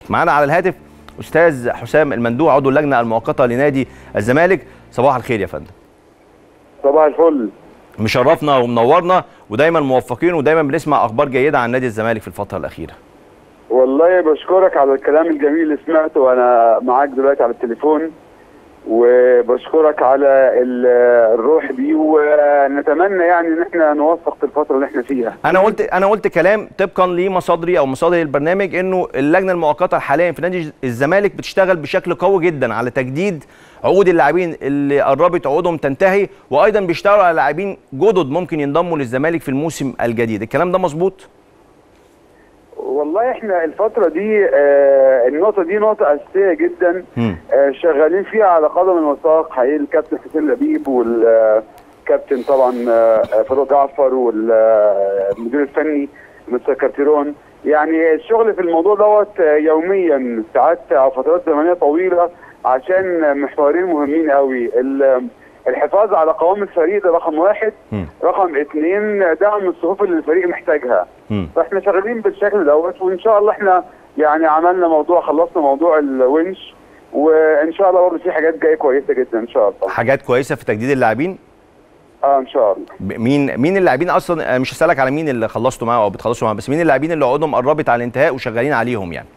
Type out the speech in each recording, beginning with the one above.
معانا على الهاتف استاذ حسام المندوع عضو اللجنه المؤقته لنادي الزمالك صباح الخير يا فندم صباح الفل مشرفنا ومنورنا ودايما موفقين ودايما بنسمع اخبار جيده عن نادي الزمالك في الفتره الاخيره والله بشكرك على الكلام الجميل اللي سمعته وانا معاك دلوقتي على التليفون وبشكرك على ال- الروح دي ونتمنى يعني ان احنا نوفق في الفتره اللي احنا فيها انا قلت انا قلت كلام طبقا لمصادري او مصادر البرنامج انه اللجنه المؤقته حاليا في نادي الزمالك بتشتغل بشكل قوي جدا على تجديد عقود اللاعبين اللي قربت عقودهم تنتهي وايضا بيشتغلوا على لاعبين جدد ممكن ينضموا للزمالك في الموسم الجديد الكلام ده مظبوط والله احنا الفتره دي آه النقطه دي نقطه اساسيه جدا مم. آه شغالين فيها على قدم وساق حقيقي الكابتن حسين لبيب والكابتن طبعا آه، فاروق جعفر والمدير الفني مستر كارتيرون يعني الشغل في الموضوع دوت آه، يوميا ساعات او فترات زمنيه طويله عشان محورين مهمين قوي ال- الحفاظ على قوام الفريق ده رقم واحد مم. رقم اثنين دعم الصفوف اللي الفريق محتاجها مم. فاحنا شغالين بالشكل دوت وان شاء الله احنا يعني عملنا موضوع خلصنا موضوع الونش وان شاء الله برضه في حاجات جايه كويسه جدا ان شاء الله حاجات كويسه في تجديد اللاعبين اه ان شاء الله ب- مين مين اللاعبين اصلا أنا مش هسالك على مين اللي خلصتوا معاه او بتخلصوا معاه بس مين اللاعبين اللي عقودهم قربت على الانتهاء وشغالين عليهم يعني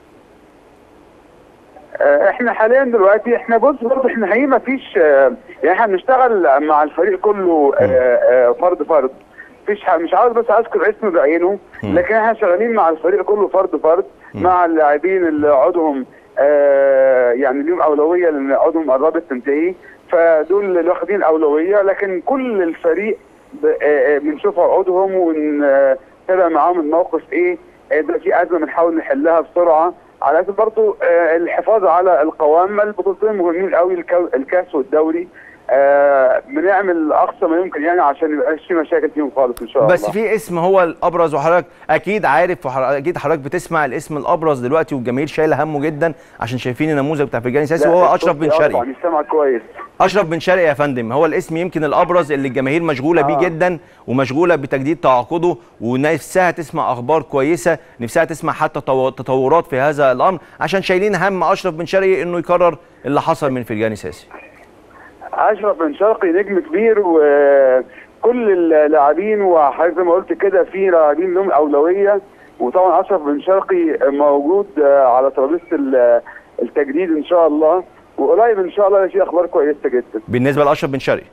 آه، احنا حاليا دلوقتي احنا بص برضه احنا حقيقي ما فيش آه، يعني احنا بنشتغل مع الفريق كله آه، آه، فرد فرد مفيش ح- مش عاوز بس اذكر اسم بعينه مم. لكن احنا شغالين مع الفريق كله فرد فرد مم. مع اللاعبين اللي عقودهم آه، يعني ليهم اولويه لان عقودهم قربت تنتهي فدول اللي واخدين اولويه لكن كل الفريق ب- آه، آه، بنشوف عقودهم ونتابع معاهم الموقف ايه آه، ده في ازمه بنحاول نحلها بسرعه على اساس برضه آه، الحفاظ على القوام البطولتين مهمين قوي الكا- الكاس والدوري آه، بنعمل اقصى ما يمكن يعني عشان ما يبقاش في مشاكل فيهم خالص ان شاء الله بس في اسم هو الابرز وحضرتك اكيد عارف وحضرتك اكيد حضرتك بتسمع الاسم الابرز دلوقتي والجماهير شايله همه جدا عشان شايفين النموذج بتاع فرجاني ساسي لا، وهو الصوت اشرف بن بيقطع، شرقي مش سامع كويس اشرف بن شرقي يا فندم هو الاسم يمكن الابرز اللي الجماهير مشغوله بيه آه. جدا ومشغوله بتجديد تعاقده ونفسها تسمع اخبار كويسه نفسها تسمع حتى تو- تطورات في هذا الامر عشان شايلين هم اشرف بن شرقي انه يكرر اللي حصل من فرجاني ساسي اشرف بن شرقي نجم كبير وكل اللاعبين وحضرتك زي ما قلت كده في لاعبين لهم اولويه وطبعا اشرف بن شرقي موجود على ترابيزه ال- التجديد ان شاء الله وقريب ان شاء الله في اخبار كويسه جدا بالنسبه لاشرف بن شرقي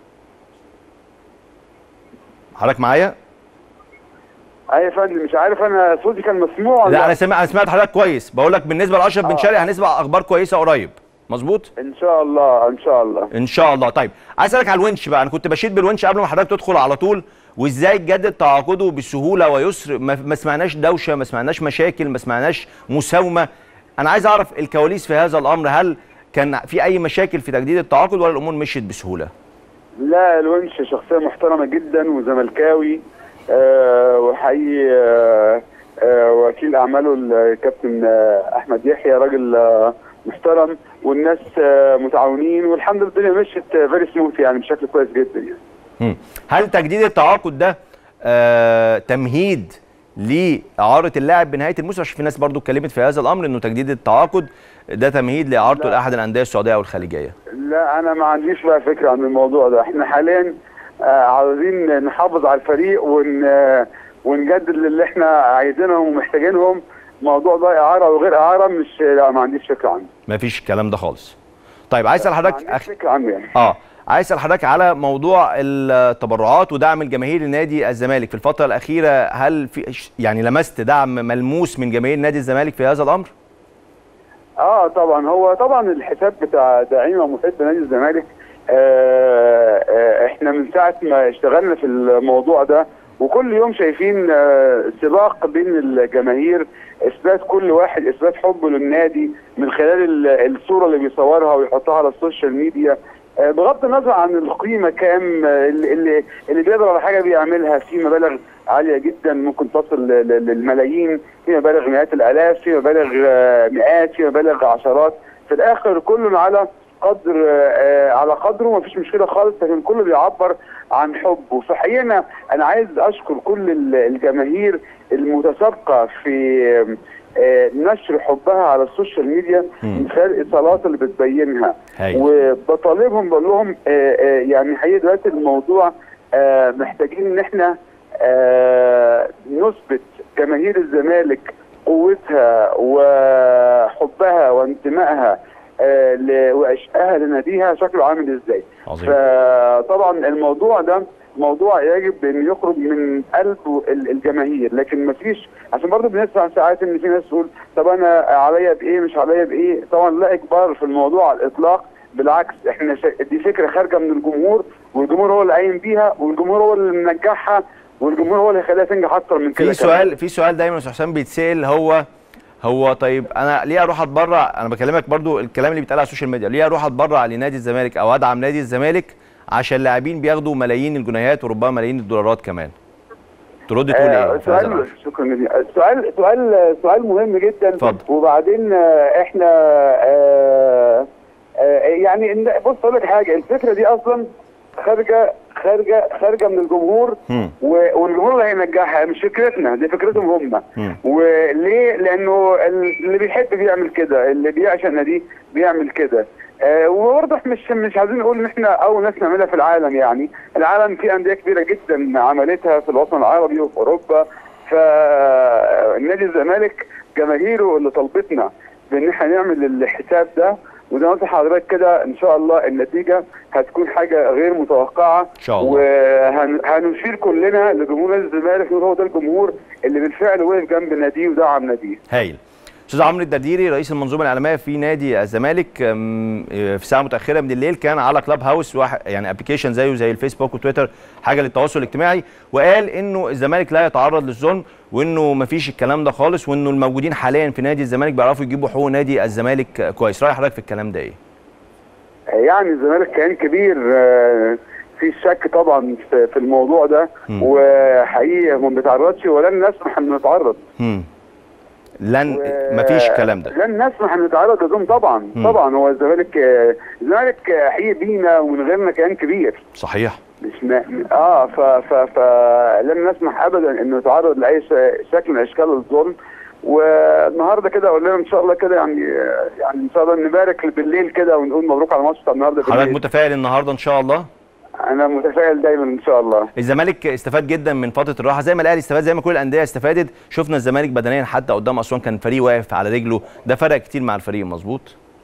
حضرتك معايا اي يا فندم مش عارف انا صوتي كان مسموع ولا لا انا سمعت انا سمعت حضرتك كويس بقول لك بالنسبه لاشرف بن آه. شرقي هنسمع اخبار كويسه قريب مظبوط ان شاء الله ان شاء الله ان شاء الله طيب عايز اسالك على الونش بقى انا كنت بشيد بالونش قبل ما حضرتك تدخل على طول وازاي تجدد تعاقده بسهوله ويسر ما, ما سمعناش دوشه ما سمعناش مشاكل ما سمعناش مساومه انا عايز اعرف الكواليس في هذا الامر هل كان في اي مشاكل في تجديد التعاقد ولا الامور مشيت بسهوله لا الونش شخصيه محترمه جدا وزملكاوي آه وحقيقي آه آه وكيل اعماله الكابتن آه احمد يحيى راجل آه محترم والناس آه متعاونين والحمد لله الدنيا مشيت فيري سموث يعني بشكل كويس جدا يعني مم. هل تجديد التعاقد ده آه تمهيد لاعاره اللاعب بنهايه الموسم عشان في ناس برضو اتكلمت في هذا الامر انه تجديد التعاقد ده تمهيد لاعارته لا. لاحد الانديه السعوديه او الخليجيه لا انا ما عنديش بقى فكره عن الموضوع ده احنا حاليا آه عاوزين نحافظ على الفريق ون آه ونجدد اللي احنا عايزينهم ومحتاجينهم موضوع ده اعاره او غير اعاره مش لا ما عنديش فكره عنه ما فيش الكلام ده خالص طيب عايز اسال ما حضرتك عنديش أخ... فكره عنه يعني اه عايز اسال حضرتك على موضوع التبرعات ودعم الجماهير لنادي الزمالك في الفتره الاخيره هل في يعني لمست دعم ملموس من جماهير نادي الزمالك في هذا الامر اه طبعا هو طبعا الحساب بتاع داعين ومحب نادي الزمالك آه آه احنا من ساعه ما اشتغلنا في الموضوع ده وكل يوم شايفين آه سباق بين الجماهير اثبات كل واحد اثبات حبه للنادي من خلال ال- الصوره اللي بيصورها ويحطها على السوشيال ميديا آه بغض النظر عن القيمه كام آه، اللي اللي اللي بيقدر على حاجه بيعملها في مبالغ عاليه جدا ممكن تصل ل- ل- للملايين في مبالغ مئات الالاف في مبالغ آه، مئات في مبالغ عشرات في الاخر كل على قدر آه، على قدره ما فيش مشكله خالص لكن كله بيعبر عن حبه فحقيقه انا أنا عايز اشكر كل ال- الجماهير المتسابقه في آه، نشر حبها على السوشيال ميديا مم. من خلال الايصالات اللي بتبينها هايل وبطالبهم بقول لهم آه، آه، يعني حقيقه دلوقتي الموضوع آه، محتاجين ان احنا آه، نثبت جماهير الزمالك قوتها وحبها وانتمائها آه، ل- وعشقها لناديها شكله عامل ازاي عظيم فطبعا الموضوع ده موضوع يجب ان يخرج من قلب ال- الجماهير لكن مفيش عشان برضه بنسمع ساعات ان في ناس تقول طب انا عليا بايه مش عليا بايه طبعا لا اجبار في الموضوع على الاطلاق بالعكس احنا شا... دي فكره خارجه من الجمهور والجمهور هو اللي قايم بيها والجمهور هو اللي منجحها والجمهور هو اللي هيخليها تنجح اكتر من كده في كمان. سؤال في سؤال دايما يا استاذ حسام بيتسال هو هو طيب انا ليه اروح اتبرع انا بكلمك برضو الكلام اللي بيتقال على السوشيال ميديا ليه اروح اتبرع لنادي الزمالك او ادعم نادي الزمالك عشان لاعبين بياخدوا ملايين الجنيهات وربما ملايين الدولارات كمان ترد تقول آه، ايه في هذا سؤال الأمر؟ شكرا جزيلا سؤال سؤال سؤال مهم جدا اتفضل. وبعدين آه، احنا آه، آه، يعني إن- بص اقول لك حاجه الفكره دي اصلا خارجه خارجه خارجه من الجمهور مم. و- والجمهور اللي هينجحها مش فكرتنا دي فكرتهم هم مم. وليه لانه ال- اللي بيحب بيعمل كده اللي بيعشق ناديه بيعمل كده آه وبرضه إحنا مش مش عايزين نقول ان احنا اول ناس نعملها في العالم يعني العالم فيه انديه كبيره جدا عملتها في الوطن العربي وفي اوروبا فنادي الزمالك جماهيره اللي طلبتنا بان احنا نعمل الحساب ده وزي ما قلت لحضرتك كده ان شاء الله النتيجه هتكون حاجه غير متوقعه ان شاء الله وهنشير كلنا لجمهور نادي الزمالك نقول هو ده الجمهور اللي بالفعل وقف جنب ناديه ودعم ناديه هايل استاذ عمرو الدرديري رئيس المنظومه الاعلاميه في نادي الزمالك أم، في ساعه متاخره من الليل كان على كلاب هاوس واحد يعني ابلكيشن زيه زي الفيسبوك وتويتر حاجه للتواصل الاجتماعي وقال انه الزمالك لا يتعرض للظلم وانه ما فيش الكلام ده خالص وانه الموجودين حاليا في نادي الزمالك بيعرفوا يجيبوا حقوق نادي الزمالك كويس راي حضرتك في الكلام ده ايه يعني الزمالك كان كبير آه، في شك طبعا في في الموضوع ده مم. وحقيقي ما بنتعرضش ولن نسمح ان نتعرض هم. لن و- ما فيش الكلام ده لن نسمح ان نتعرض لزوم طبعا مم. طبعا هو الزمالك آه، الزمالك آه، حقيقي بينا ومن غيرنا كان كبير صحيح مش م... اه ف... ف... فلن نسمح ابدا انه يتعرض لاي ش... شكل من اشكال الظلم والنهارده كده اقول لنا ان شاء الله كده يعني يعني ان شاء الله نبارك بالليل كده ونقول مبروك على الماتش بتاع النهارده حضرتك بالليل متفائل النهارده ان شاء الله انا متفائل دايما ان شاء الله الزمالك استفاد جدا من فتره الراحه زي ما الاهلي استفاد زي ما كل الانديه استفادت شفنا الزمالك بدنيا حتى قدام اسوان كان فريق واقف على رجله ده فرق كتير مع الفريق مظبوط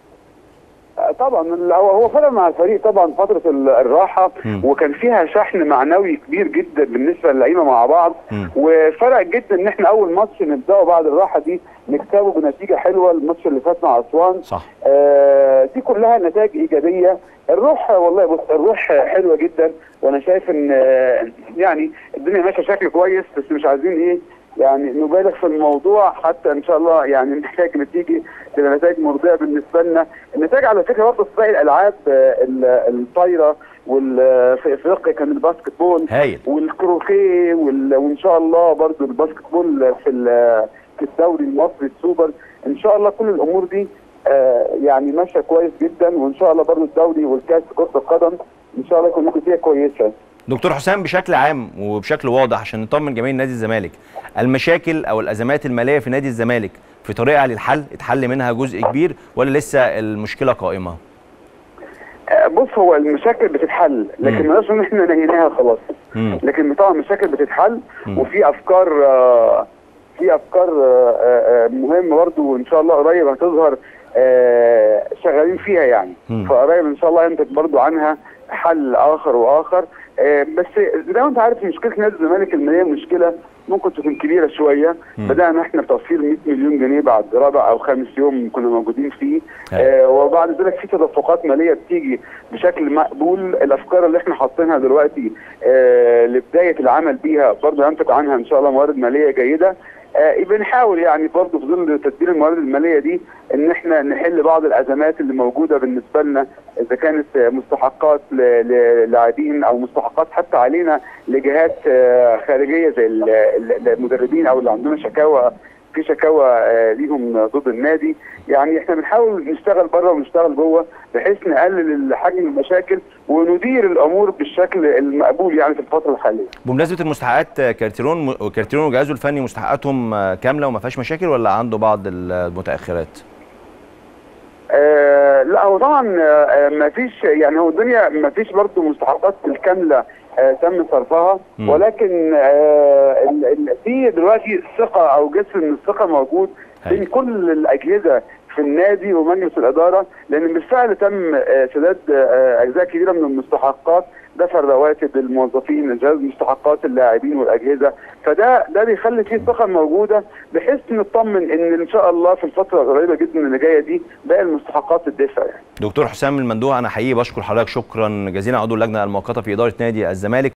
آه، طبعا ال- هو هو فرق مع الفريق طبعا فتره ال- الراحه مم. وكان فيها شحن معنوي كبير جدا بالنسبه للعيبه مع بعض مم. وفرق جدا ان احنا اول ماتش نبداه بعد الراحه دي نكسبه بنتيجه حلوه الماتش اللي فات مع اسوان صح آه، دي كلها نتائج ايجابيه الروح والله بص الروح حلوه جدا وانا شايف ان آه، يعني الدنيا ماشيه بشكل كويس بس مش عايزين ايه يعني نبالغ في الموضوع حتى ان شاء الله يعني نحتاج نتيجه تبقى نتائج مرضيه بالنسبه لنا النتائج على فكره برضه في باقي الالعاب آه، ال- الطايره وفي افريقيا كان الباسكت بول هايل والكروكيه وال... وان شاء الله برضو الباسكت بول في ال- في الدوري المصري السوبر ان شاء الله كل الامور دي آه يعني ماشيه كويس جدا وان شاء الله برضو الدوري والكاس كره القدم ان شاء الله يكون نتيجه كويسه دكتور حسام بشكل عام وبشكل واضح عشان نطمن جماهير نادي الزمالك المشاكل او الازمات الماليه في نادي الزمالك في طريقها للحل اتحل منها جزء كبير ولا لسه المشكله قائمه آه بص هو المشاكل بتتحل لكن مم. ما نقدرش ان احنا نهيناها خلاص مم. لكن طبعا المشاكل بتتحل مم. وفي افكار آه، في افكار آه، آه، مهمه برضو وان شاء الله قريب هتظهر آه، شغالين فيها يعني مم. فقريب ان شاء الله ينتج برضو عنها حل اخر واخر آه، بس زي ما انت عارف مشكله نادي الزمالك الماليه مشكله ممكن تكون كبيره شويه مم. بدانا احنا بتوفير 100 مليون جنيه بعد رابع او خامس يوم كنا موجودين فيه أيوة. آه وبعد ذلك في تدفقات ماليه بتيجي بشكل مقبول الافكار اللي احنا حاطينها دلوقتي آه لبدايه العمل بيها برضه ينتج عنها ان شاء الله موارد ماليه جيده آه بنحاول يعني برضه في ظل تدبير الموارد الماليه دي ان احنا نحل بعض الازمات اللي موجوده بالنسبه لنا اذا كانت آه، مستحقات ل- ل- لاعبين او مستحقات حتى علينا لجهات آه، خارجيه زي ال- ال- المدربين او اللي عندنا شكاوى في شكاوى آه، ليهم ضد النادي يعني احنا بنحاول نشتغل بره ونشتغل جوه بحيث نقلل حجم المشاكل وندير الامور بالشكل المقبول يعني في الفتره الحاليه بمناسبه المستحقات آه، كارتيرون كارتيرون وجهازه الفني مستحقاتهم آه، كامله وما فيهاش مشاكل ولا عنده بعض المتاخرات آه لا هو طبعا آه ما فيش يعني هو الدنيا ما فيش برضه مستحقات الكامله آه تم صرفها مم. ولكن آه ال- ال- في دلوقتي ثقه او جسر من الثقه موجود بين هايل. كل الاجهزه في النادي ومجلس الاداره لان بالفعل تم آه سداد آه اجزاء كبيره من المستحقات دفع رواتب الموظفين إنجاز مستحقات اللاعبين والاجهزه فده ده بيخلي فيه ثقه موجوده بحيث نطمن ان ان شاء الله في الفتره القريبه جدا اللي جايه دي باقي المستحقات تدفع يعني دكتور حسام المندوه انا حقيقي بشكر حضرتك شكرا جزيلا عضو اللجنه المؤقته في اداره نادي الزمالك